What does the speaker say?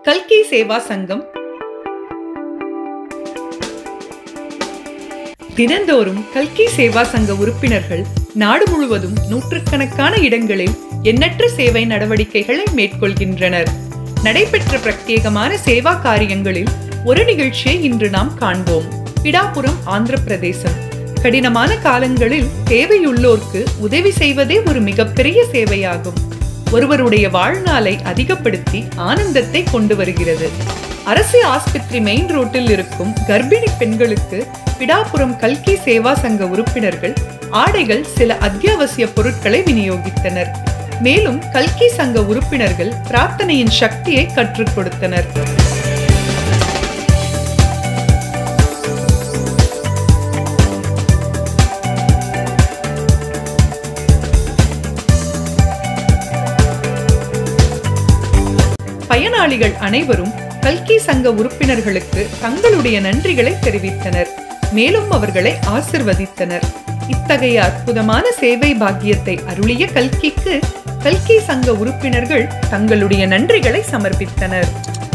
கல்கி சேவா சங்கம் தினந்தோறும் கல்கி சேவா சங்க உறுப்பினர்கள் நாடு முழுவதும் நூற்றுக்கணக்கான இடங்களில் எண்ணற்ற சேவை நடவடிக்கைகளை மேற்கொள்கின்றனர் நடைபெற்ற பிரத்யேகமான சேவா காரியங்களில் ஒரு நிகழ்ச்சியை இன்று நாம் காண்போம் பிடாபுரம் ஆந்திர பிரதேசம் கடினமான காலங்களில் தேவையுள்ளோர்க்கு உதவி செய்வதே ஒரு மிகப்பெரிய சேவையாகும் ஒருவருடைய வாழ்நாளை அதிகப்படுத்தி ஆனந்தத்தை கொண்டு வருகிறது அரசு ஆஸ்பத்திரி மெயின் ரோட்டில் இருக்கும் கர்ப்பிணி பெண்களுக்கு பிடாபுரம் கல்கி சேவா சங்க உறுப்பினர்கள் ஆடைகள் சில அத்தியாவசிய பொருட்களை விநியோகித்தனர் மேலும் கல்கி சங்க உறுப்பினர்கள் பிரார்த்தனையின் சக்தியை கற்றுக் கொடுத்தனர் பயனாளிகள் அனைவரும் கல்கி சங்க உறுப்பினர்களுக்கு தங்களுடைய நன்றிகளை தெரிவித்தனர் மேலும் அவர்களை ஆசிர்வதித்தனர் இத்தகைய அற்புதமான சேவை பாக்கியத்தை அருளிய கல்கிக்கு கல்கி சங்க உறுப்பினர்கள் தங்களுடைய நன்றிகளை சமர்ப்பித்தனர்